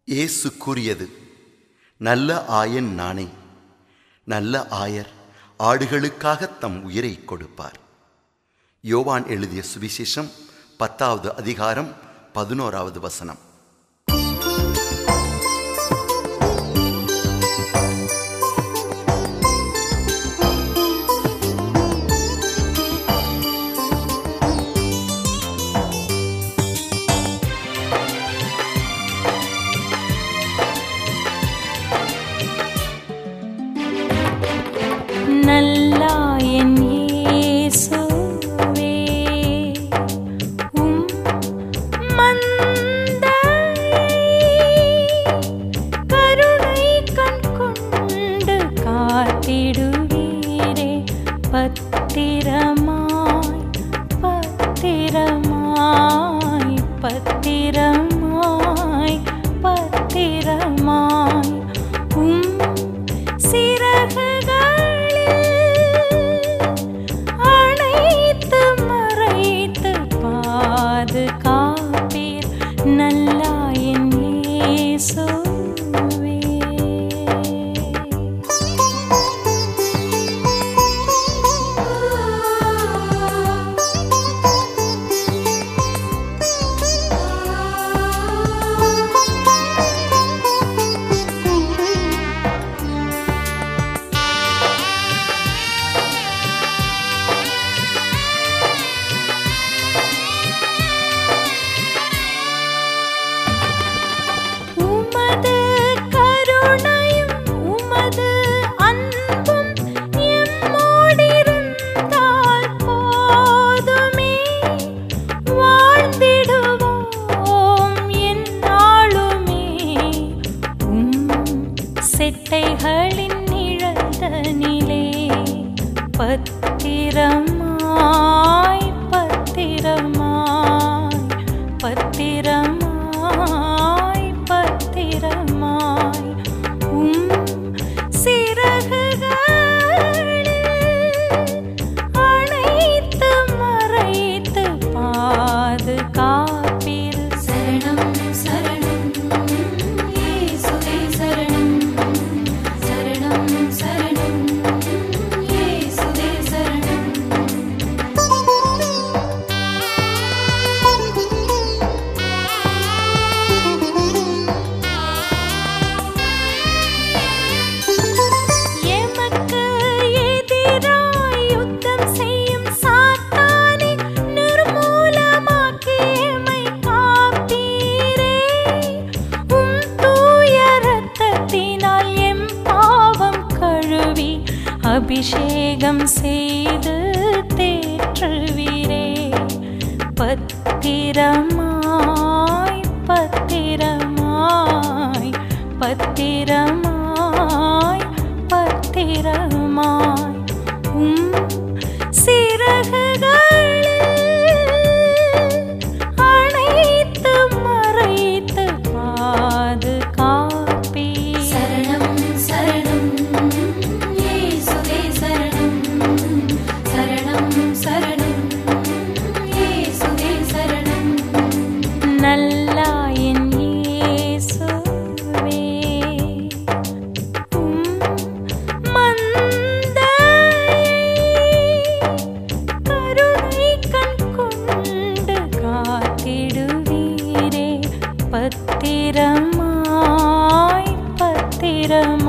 இயேசு கூறியது நல்ல ஆயன் நானே நல்ல ஆயர் ஆடுகளுக்காக தம் உயிரை கொடுப்பார் யோவான் எழுதிய சுவிசேஷம் பத்தாவது அதிகாரம் பதினோராவது வசனம் நல்லாயன் இயேசுவே உம் மந்தையை கருணை கண் கொண்டு காத்திடுவீரே பத்திரமாய் பத்திரமாய் பத்திரமாய் பத்திரமாய் உம் சிறகுகளில் அணைத்து மறைத்து பாதுகாப்பீர் நல்லாயின் இயேசுவே உமது கருணையும் உமது அன்பும் எம்மோடிருந்தால் போதுமே வாழ்ந்திடுவோம் எந்நாளுமே உம் செட்டைகளின் நிழல்தனிலே பத்திரமாய் பத்திரமாய் பத்திரமாய் பத்திரமாய் உம் சிறகுகளில் அணைத்து மறைத்து பாதுகாப்பீர் சரணம் சரணம் இயேசுவே சரணம் சரணம் சரணம் இயேசுவே சரணம் எமக்கு எதிராய் யுத்தம் செய்யும் சாத்தானை நிர்மூலமாக்கி எம்மை காப்பீரே. உம் தூய இரத்தத்தினால் எம் பாவம் கழுவி அபிஷேகம் செய்து தேற்றுவீரே பத்திரமாய் பத்திரமாய் பத்திரமாய் பத்திரமாய் உம் சிறகுகளில் அணைத்து மறைத்து பாதுகாப்பீர் சரணம் சரணம் இயேசுவே சரணம் சரணம் சரணம் இயேசுவே சரணம் நல்லாயின் இயேசுவே உம் மந்தையை கருணை கண் கொண்டு காத்திடுவீரே பத்திரமாய் பத்திரமாய்